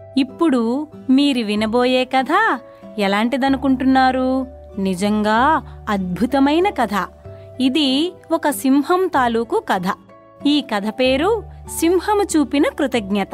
ఇప్పుడు మీరు వినబోయే కథ ఎలాంటిదనుకుంటున్నారు నిజంగా అద్భుతమైన కథ ఇది ఒక సింహం తాలూకు కథ ఈ కథ పేరు సింహము చూపిన కృతజ్ఞత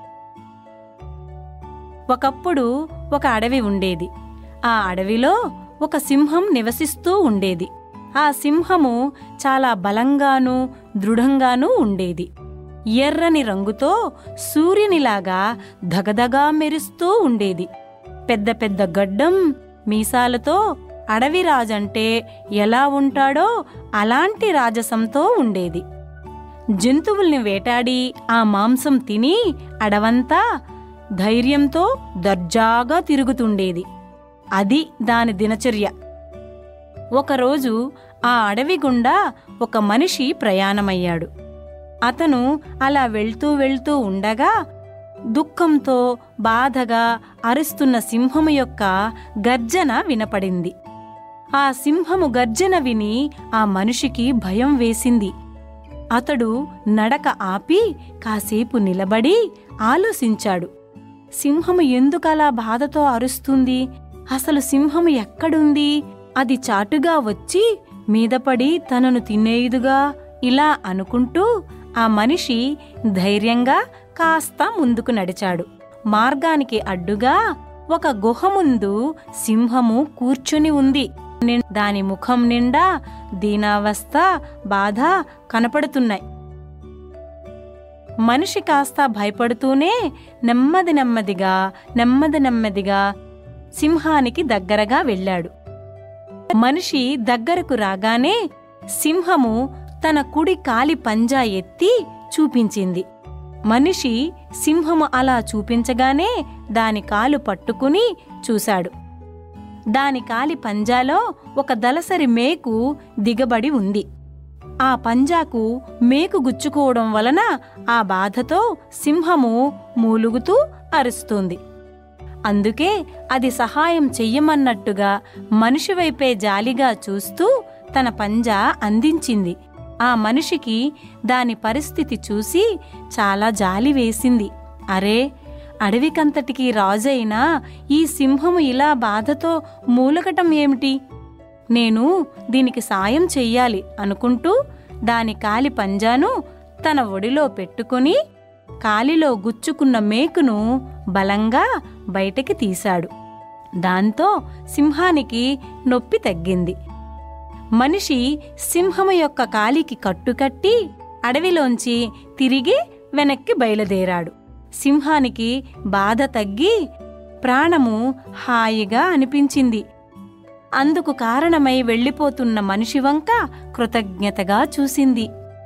ఒకప్పుడు ఒక అడవి ఉండేది ఆ అడవిలో ఒక సింహం నివసిస్తూ ఉండేది ఆ సింహము చాలా బలంగానూ దృఢంగానూ ఉండేది ఎర్రని రంగుతో సూర్యునిలాగా ధగధగా మెరుస్తూ ఉండేది పెద్ద పెద్ద గడ్డం మీసాలతో అడవి రాజంటే ఎలా ఉంటాడో అలాంటి రాజసంతో ఉండేది జంతువుల్ని వేటాడి ఆ మాంసం తిని అడవంతా ధైర్యంతో దర్జాగా తిరుగుతుండేది అది దాని దినచర్య ఒకరోజు ఆ అడవి గుండా ఒక మనిషి ప్రయాణమయ్యాడు అతను అలా వెళ్తూ వెళ్తూ ఉండగా దుఃఖంతో బాధగా అరుస్తున్న సింహము యొక్క గర్జన వినపడింది ఆ సింహము గర్జన విని ఆ మనిషికి భయం వేసింది అతడు నడక ఆపి కాసేపు నిలబడి ఆలోచించాడు సింహము ఎందుకలా బాధతో అరుస్తుంది అసలు సింహము ఎక్కడుంది అది చాటుగా వచ్చి మీదపడి తనను తినేయుదుగా ఇలా అనుకుంటూ ఆ మనిషి ధైర్యంగా కాస్త ముందుకు నడిచాడు మార్గానికి అడ్డుగా ఒక గుహ ముందు సింహము కూర్చుని ఉంది నిన్- దాని ముఖం నిండా దీనావస్థ బాధ కనపడుతున్నాయి మనిషి కాస్త భయపడుతూనే నెమ్మది నెమ్మదిగా నెమ్మది నెమ్మదిగా సింహానికి దగ్గరగా వెళ్ళాడు మనిషి దగ్గరకు రాగానే సింహము తన కుడి కాలి పంజా ఎత్తి చూపించింది మనిషి సింహము అలా చూపించగానే దాని కాలు పట్టుకుని చూశాడు దాని కాలి పంజాలో ఒక దలసరి మేకు దిగబడి ఉంది ఆ పంజాకు మేకు గుచ్చుకోవడం వలన ఆ బాధతో సింహము మూలుగుతూ అరుస్తుంది అందుకే అది సహాయం చెయ్యమన్నట్టుగా మనిషి వైపే జాలిగా చూస్తూ తన పంజా అందించింది ఆ మనిషికి దాని పరిస్థితి చూసి చాలా జాలి వేసింది అరే అడవికంతటికి రాజైనా ఈ సింహము ఇలా బాధతో మూలగటం ఏమిటి నేను దీనికి సాయం చెయ్యాలి అనుకుంటూ దాని కాలి పంజాను తన ఒడిలో పెట్టుకుని కాలిలో గుచ్చుకున్న మేకును బలంగా బయటికి తీశాడు దాంతో సింహానికి నొప్పి తగ్గింది మనిషి సింహము యొక్క కాలికి కట్టుకట్టి అడవిలోంచి తిరిగి వెనక్కి బయలుదేరాడు సింహానికి బాధ తగ్గి ప్రాణము హాయిగా అనిపించింది అందుకు కారణమై వెళ్ళిపోతున్న మనిషి వంక కృతజ్ఞతగా చూసింది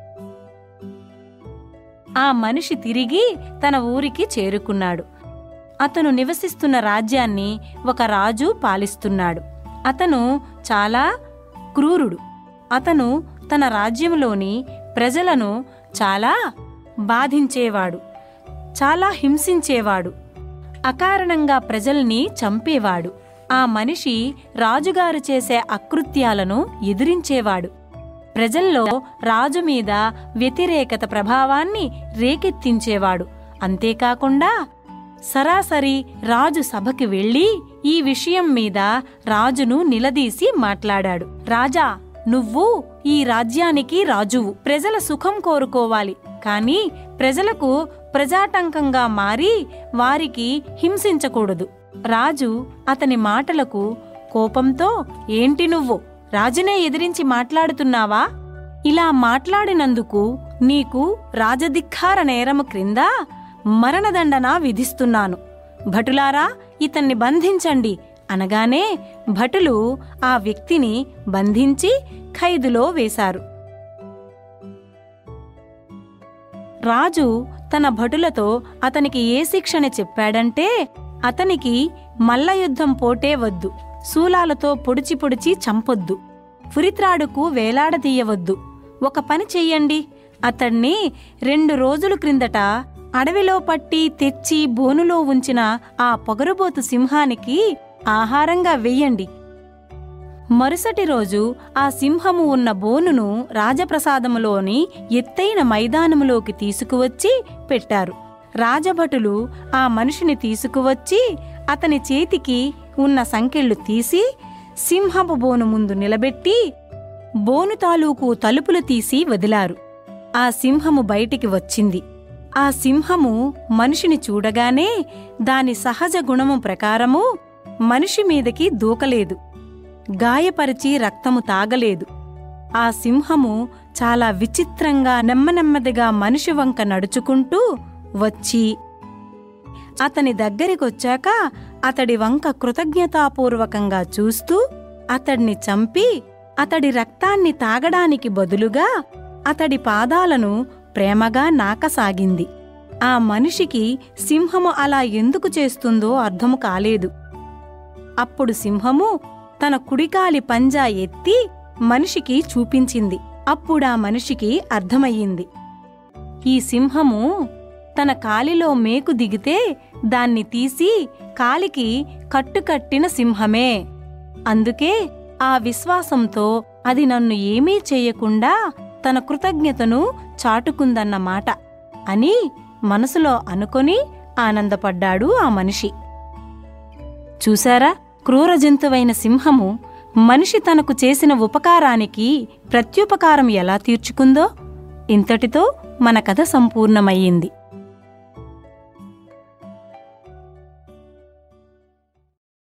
ఆ మనిషి తిరిగి తన ఊరికి చేరుకున్నాడు అతను నివసిస్తున్న రాజ్యాన్ని ఒక రాజు పాలిస్తున్నాడు అతను చాలా క్రూరుడు అతను తన రాజ్యంలోని ప్రజలను చాలా బాధించేవాడు చాలా హింసించేవాడు అకారణంగా ప్రజల్ని చంపేవాడు ఆ మనిషి రాజుగారు చేసే అకృత్యాలను ఎదిరించేవాడు ప్రజల్లో రాజు మీద వ్యతిరేకత ప్రభావాన్ని రేకెత్తించేవాడు అంతేకాకుండా సరాసరి రాజు సభకి వెళ్ళి ఈ విషయం మీద రాజును నిలదీసి మాట్లాడాడు రాజా నువ్వు ఈ రాజ్యానికి రాజువు ప్రజల సుఖం కోరుకోవాలి కాని ప్రజలకు ప్రజాటంకంగా మారి వారికి హింసించకూడదు రాజు అతని మాటలకు కోపంతో ఏంటి నువ్వు రాజునే ఎదిరించి మాట్లాడుతున్నావా ఇలా మాట్లాడినందుకు నీకు రాజధిక్కార నేరము క్రింద మరణదండన విధిస్తున్నాను భటులారా ఇతన్ని బంధించండి అనగానే భటులు ఆ వ్యక్తిని బంధించి ఖైదులో వేశారు రాజు తన భటులతో అతనికి ఏ శిక్షణ చెప్పాడంటే అతనికి మల్లయుద్ధం పోటే వద్దు శూలాలతో పొడిచి పొడిచి చంపొద్దు ఫురిత్రాడుకు వేలాడదీయవద్దు ఒక పని చెయ్యండి అతణ్ణి రెండు రోజుల క్రిందట అడవిలో పట్టి తెచ్చి బోనులో ఉంచిన ఆ పొగరుబోతు సింహానికి ఆహారంగా వెయ్యండి మరుసటి రోజు ఆ సింహము ఉన్న బోనును రాజప్రసాదములోని ఎత్తైన మైదానములోకి తీసుకువచ్చి పెట్టారు రాజభటులు ఆ మనిషిని తీసుకువచ్చి అతని చేతికి ఉన్న సంకెళ్ళు తీసి సింహపు బోను ముందు నిలబెట్టి బోను తాలూకు తలుపులు తీసి వదిలారు ఆ సింహము బయటికి వచ్చింది ఆ సింహము మనిషిని చూడగానే దాని సహజ గుణము ప్రకారము మనిషి మీదకి దూకలేదు గాయపరిచి రక్తము తాగలేదు ఆ సింహము చాలా విచిత్రంగా నెమ్మనెమ్మదిగా మనిషి వంక నడుచుకుంటూ వచ్చి అతని దగ్గరికొచ్చాక అతడి వంక కృతజ్ఞతాపూర్వకంగా చూస్తూ అతడిని చంపి అతడి రక్తాన్ని తాగడానికి బదులుగా అతడి పాదాలను ప్రేమగా నాకసాగింది ఆ మనిషికి సింహము అలా ఎందుకు చేస్తుందో అర్థము కాలేదు అప్పుడు సింహము తన కుడికాలి పంజా ఎత్తి మనిషికి చూపించింది అప్పుడా మనిషికి అర్థమయ్యింది ఈ సింహము తన కాలిలో మేకు దిగితే దాన్ని తీసి కాలికి కట్టుకట్టిన సింహమే అందుకే ఆ విశ్వాసంతో అది నన్ను ఏమీ చేయకుండా తన కృతజ్ఞతను చాటుకుందన్నమాట అని మనసులో అనుకొని ఆనందపడ్డాడు ఆ మనిషి చూశారా క్రూర జంతువైన సింహము మనిషి తనకు చేసిన ఉపకారానికి ప్రత్యుపకారం ఎలా తీర్చుకుందో ఇంతటితో మన కథ సంపూర్ణమయ్యింది